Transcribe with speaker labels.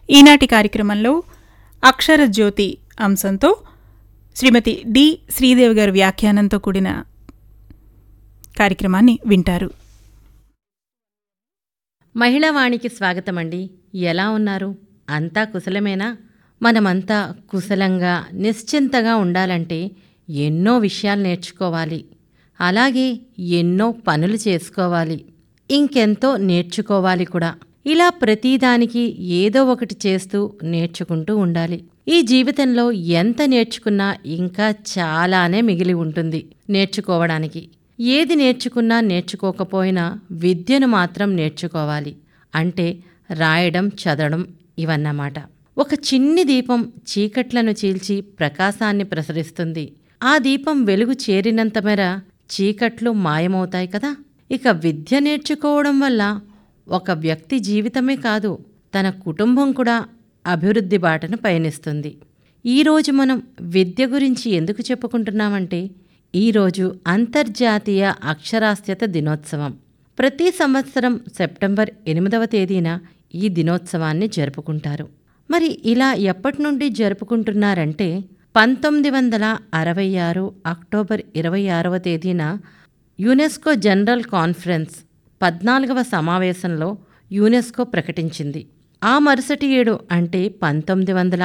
Speaker 1: ఈనాటి కార్యక్రమంలో అక్షర జ్యోతి అంశంతో శ్రీమతి డి శ్రీదేవి గారి వ్యాఖ్యానంతో కూడిన కార్యక్రమాన్ని వింటారు
Speaker 2: మహిళావాణికి స్వాగతమండి ఎలా ఉన్నారు అంతా కుశలమేనా మనమంతా కుశలంగా నిశ్చింతగా ఉండాలంటే ఎన్నో విషయాలు నేర్చుకోవాలి అలాగే ఎన్నో పనులు చేసుకోవాలి ఇంకెంతో నేర్చుకోవాలి కూడా ఇలా ప్రతిదానికి ఏదో ఒకటి చేస్తూ నేర్చుకుంటూ ఉండాలి ఈ జీవితంలో ఎంత నేర్చుకున్నా ఇంకా చాలానే మిగిలి ఉంటుంది నేర్చుకోవడానికి ఏది నేర్చుకున్నా నేర్చుకోకపోయినా విద్యను మాత్రం నేర్చుకోవాలి అంటే రాయడం చదవడం ఇవన్నమాట ఒక చిన్ని దీపం చీకట్లను చీల్చి ప్రకాశాన్ని ప్రసరిస్తుంది ఆ దీపం వెలుగు చేరినంత మేర చీకట్లు మాయమవుతాయి కదా ఇక విద్య నేర్చుకోవడం వల్ల ఒక వ్యక్తి జీవితమే కాదు తన కుటుంబం కూడా అభివృద్ధి బాటను పయనిస్తుంది ఈరోజు మనం విద్య గురించి ఎందుకు చెప్పుకుంటున్నామంటే ఈరోజు అంతర్జాతీయ అక్షరాస్యత దినోత్సవం ప్రతి సంవత్సరం సెప్టెంబర్ ఎనిమిదవ తేదీన ఈ దినోత్సవాన్ని జరుపుకుంటారు మరి ఇలా ఎప్పటి నుండి జరుపుకుంటున్నారంటే పంతొమ్మిది వందల అరవై ఆరు అక్టోబర్ ఇరవై ఆరవ తేదీన యునెస్కో జనరల్ కాన్ఫరెన్స్ పద్నాలుగవ సమావేశంలో యునెస్కో ప్రకటించింది ఆ మరుసటి ఏడు అంటే పంతొమ్మిది వందల